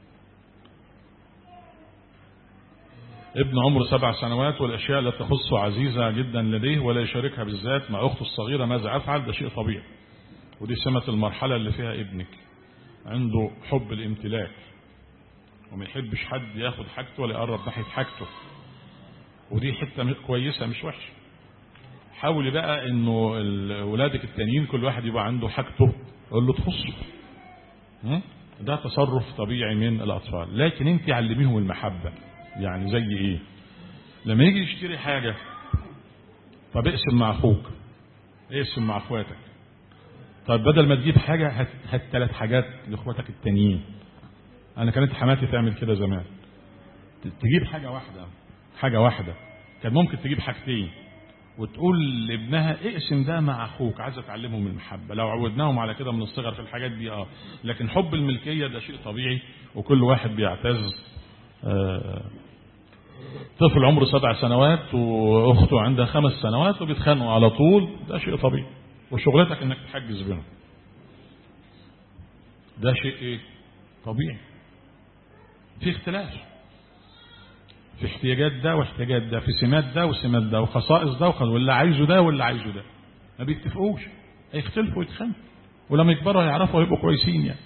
ابن عمره سبع سنوات والاشياء التي تخصه عزيزه جدا لديه ولا يشاركها بالذات مع اخته الصغيره ماذا افعل ده شيء طبيعي ودي سمه المرحله اللي فيها ابنك عنده حب الامتلاك وما يحبش حد ياخد حاجته ولا يقرب ناحيه حاجته ودي حته كويسه مش وحشه حاولي بقى انه ولادك التانيين كل واحد يبقى عنده حاجته قول له تخصه ده تصرف طبيعي من الاطفال لكن انت علميهم المحبه يعني زي ايه لما يجي يشتري حاجه طب اقسم مع اخوك اقسم مع اخواتك طب بدل ما تجيب حاجه هات, هات ثلاث حاجات لاخواتك التانيين انا كانت حماتي تعمل كده زمان تجيب حاجه واحده حاجه واحده كان ممكن تجيب حاجتين وتقول لابنها اقسم ده مع اخوك عايزه تعلمهم المحبه لو عودناهم على كده من الصغر في الحاجات دي اه لكن حب الملكيه ده شيء طبيعي وكل واحد بيعتز آه، طفل عمره سبع سنوات واخته عندها خمس سنوات وبيتخانقوا على طول ده شيء طبيعي وشغلتك انك تحجز بينهم ده شيء ايه طبيعي في اختلاف في احتياجات ده واحتياجات ده في سمات ده وسمات ده وخصائص ده وخصائص واللي عايزه ده واللي عايزه ده ما بيتفقوش هيختلفوا ويتخانقوا ولما يكبروا هيعرفوا هيبقوا كويسين يعني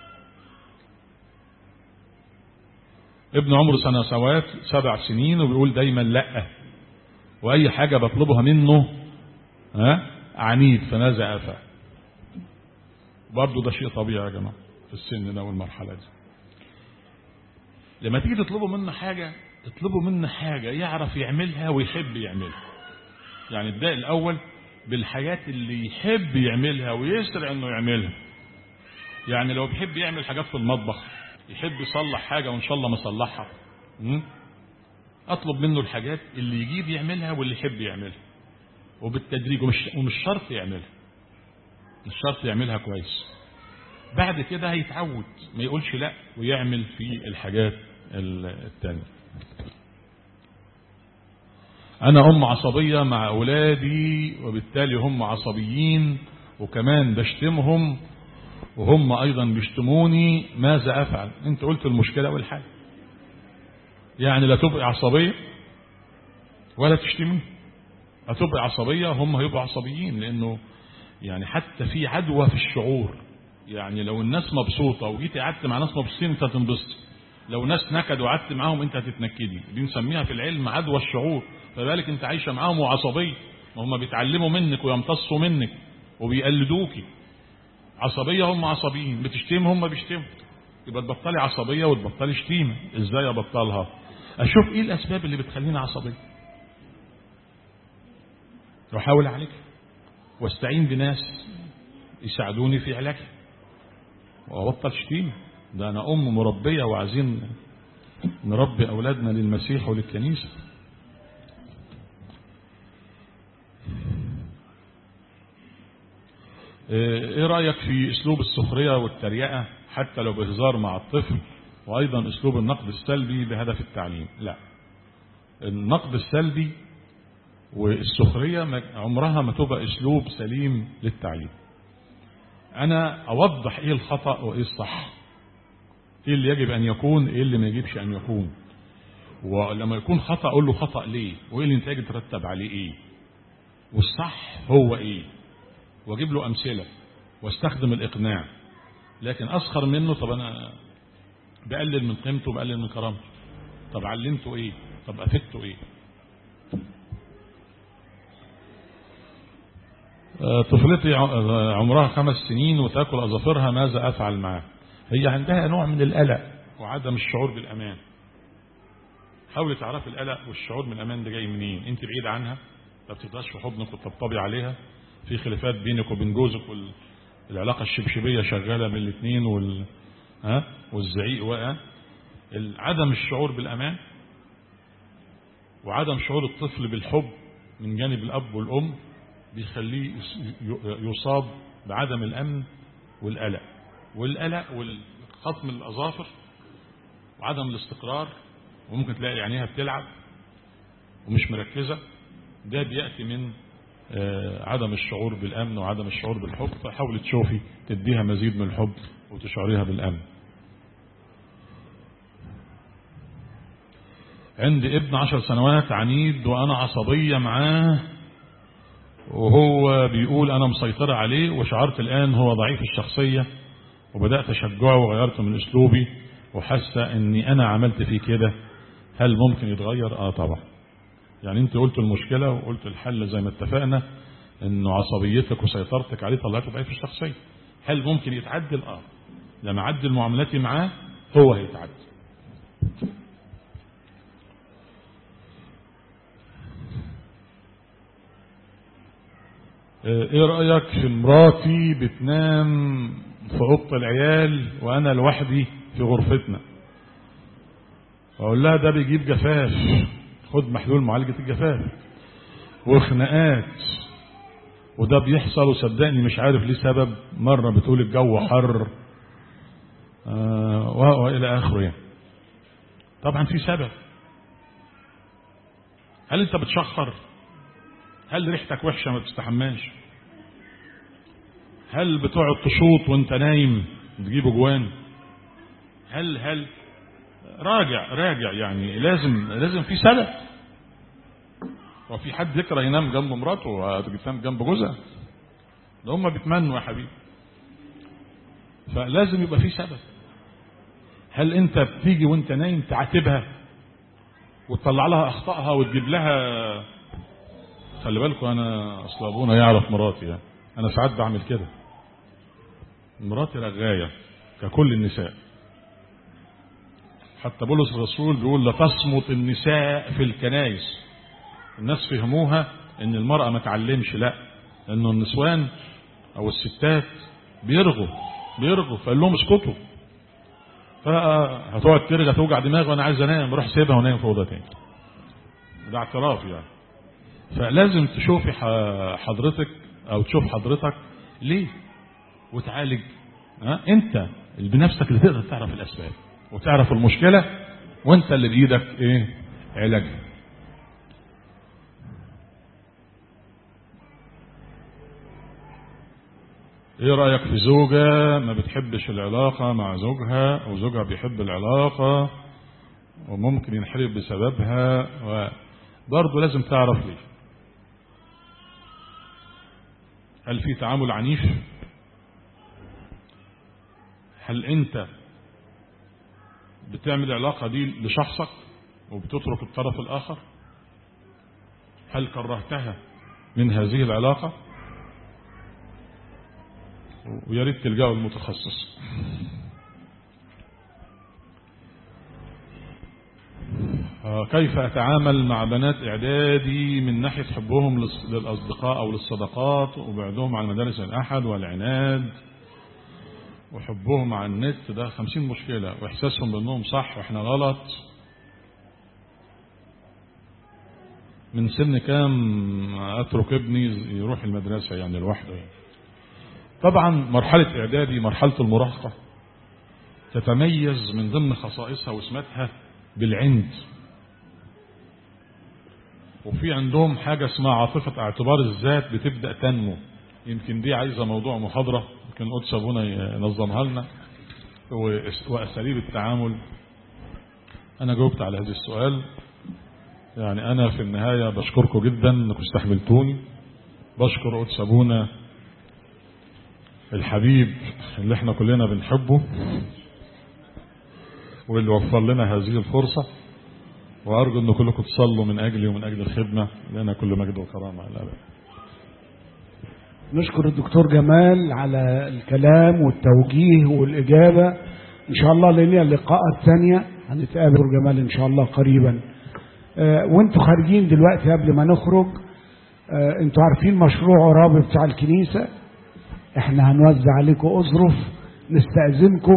ابن عمره سنوات سبع سنين وبيقول دايما لا واي حاجة بطلبها منه ها عنيد فنازع افا برضه ده شيء طبيعي يا جماعة في السن ده والمرحلة دي لما تيجي تطلبوا منه حاجة اطلبوا منه حاجة يعرف يعملها ويحب يعملها يعني ابدأ الأول بالحاجات اللي يحب يعملها ويسرع انه يعملها يعني لو بيحب يعمل حاجات في المطبخ يحب يصلح حاجة وان شاء الله ما صلحها م? اطلب منه الحاجات اللي يجيب يعملها واللي يحب يعملها وبالتدريج ومش, ومش شرط يعملها مش شرط يعملها كويس بعد كده هيتعود ما يقولش لا ويعمل في الحاجات التانية أنا أم عصبية مع أولادي وبالتالي هم عصبيين وكمان بشتمهم وهم أيضا بيشتموني ماذا أفعل أنت قلت المشكلة والحل يعني لا تبقي عصبية ولا تشتمي هتبقي عصبية هم هيبقوا عصبيين لأنه يعني حتى في عدوى في الشعور يعني لو الناس مبسوطة وجيت قعدت مع ناس مبسوطين انت هتنبسط لو ناس نكد وقعدت معاهم انت هتتنكدي دي نسميها في العلم عدوى الشعور فبالك انت عايشة معاهم وعصبية ما هم بيتعلموا منك ويمتصوا منك وبيقلدوكي عصبية هم عصبيين بتشتم هم بيشتموا يبقى تبطلي عصبية وتبطلي شتيمة ازاي ابطلها اشوف ايه الاسباب اللي بتخليني عصبية واحاول اعالجها واستعين بناس يساعدوني في علاجها وابطل شتيمة ده انا ام مربية وعايزين نربي اولادنا للمسيح وللكنيسة ايه رأيك في اسلوب السخرية والتريقة حتى لو بهزار مع الطفل وايضا اسلوب النقد السلبي بهدف التعليم لا النقد السلبي والسخرية عمرها ما تبقى اسلوب سليم للتعليم انا اوضح ايه الخطأ وايه الصح ايه اللي يجب ان يكون ايه اللي ما يجبش ان يكون ولما يكون خطأ اقول له خطأ ليه وايه اللي انت ترتب عليه ايه والصح هو ايه واجيب له امثله واستخدم الاقناع لكن اسخر منه طب انا بقلل من قيمته بقلل من كرامته طب علمته ايه طب افدته ايه طفلتي عمرها خمس سنين وتاكل اظافرها ماذا افعل معها هي عندها نوع من القلق وعدم الشعور بالامان حاولي تعرفي القلق والشعور من الامان ده جاي منين انت بعيد عنها ما بتقدرش في حضنك وتطبطبي عليها في خلافات بينك وبين جوزك والعلاقه الشبشبيه شغاله بين الاثنين وال ها والزعيق واقع عدم الشعور بالامان وعدم شعور الطفل بالحب من جانب الاب والام بيخليه يصاب بعدم الامن والقلق والقلق والخصم الاظافر وعدم الاستقرار وممكن تلاقي عينيها بتلعب ومش مركزه ده بياتي من عدم الشعور بالامن وعدم الشعور بالحب فحاولي تشوفي تديها مزيد من الحب وتشعريها بالامن عندي ابن عشر سنوات عنيد وانا عصبية معاه وهو بيقول انا مسيطرة عليه وشعرت الان هو ضعيف الشخصية وبدأت اشجعه وغيرت من اسلوبي وحاسة اني انا عملت فيه كده هل ممكن يتغير اه طبعا يعني انت قلت المشكلة وقلت الحل زي ما اتفقنا انه عصبيتك وسيطرتك عليه طلعته ضعيف الشخصية هل ممكن يتعدل اه لما عدل معاملتي معاه هو هيتعدل ايه رأيك في مراتي بتنام في اوضه العيال وانا لوحدي في غرفتنا اقول لها ده بيجيب جفاف خد محلول معالجة الجفاف وخناقات وده بيحصل وصدقني مش عارف ليه سبب مرة بتقول الجو حر آه والى اخره يعني طبعا في سبب هل انت بتشخر هل ريحتك وحشه ما بتستحماش هل بتقعد تشوط وانت نايم تجيب جوان هل هل راجع راجع يعني لازم لازم في سبب وفي حد يكره ينام جنب مراته وتنام جنب جوزها ده هم بيتمنوا يا حبيبي فلازم يبقى في سبب هل انت بتيجي وانت نايم تعاتبها وتطلع لها اخطائها وتجيب لها خلي بالكم انا اصل ابونا يعرف مراتي يعني انا ساعات بعمل كده مراتي رغايه ككل النساء حتى بولس الرسول بيقول لا تصمت النساء في الكنائس الناس فهموها ان المرأة ما تعلمش لا انه النسوان او الستات بيرغوا بيرغوا فقال لهم اسكتوا فهتقعد ترجع توجع دماغي وانا عايز انام روح سيبها ونام في اوضه تاني ده اعتراف يعني فلازم تشوفي حضرتك او تشوف حضرتك ليه وتعالج ها انت اللي بنفسك اللي تقدر تعرف الاسباب وتعرف المشكله وانت اللي بايدك ايه علاجها ايه رأيك في زوجة ما بتحبش العلاقة مع زوجها او زوجها بيحب العلاقة وممكن ينحرف بسببها وبرضه لازم تعرف ليه هل في تعامل عنيف هل انت بتعمل العلاقة دي لشخصك وبتترك الطرف الاخر هل كرهتها من هذه العلاقة ويا ريت تلجأوا المتخصص كيف أتعامل مع بنات إعدادي من ناحية حبهم للأصدقاء أو للصداقات وبعدهم عن مدارس الأحد والعناد وحبهم على النت ده خمسين مشكلة وإحساسهم بأنهم صح وإحنا غلط من سن كام أترك ابني يروح المدرسة يعني لوحده يعني. طبعا مرحلة إعدادي مرحلة المراهقة تتميز من ضمن خصائصها وسماتها بالعند وفي عندهم حاجة اسمها عاطفة اعتبار الذات بتبدأ تنمو يمكن دي عايزة موضوع محاضرة يمكن قدس أبونا ينظمها لنا وأساليب التعامل أنا جاوبت على هذا السؤال يعني أنا في النهاية بشكركم جدا أنكم استحملتوني بشكر قدس أبونا الحبيب اللي احنا كلنا بنحبه واللي وفر لنا هذه الفرصة وأرجو أن كلكم تصلوا من أجلي ومن أجل الخدمة لنا كل مجد وكرامة على الأبد نشكر الدكتور جمال على الكلام والتوجيه والإجابة إن شاء الله لنا اللقاء الثانية هنتقابل جمال إن شاء الله قريبا آه وانتوا خارجين دلوقتي قبل ما نخرج آه انتوا عارفين مشروع رابط بتاع الكنيسة احنا هنوزع عليكم أظرف نستأذنكم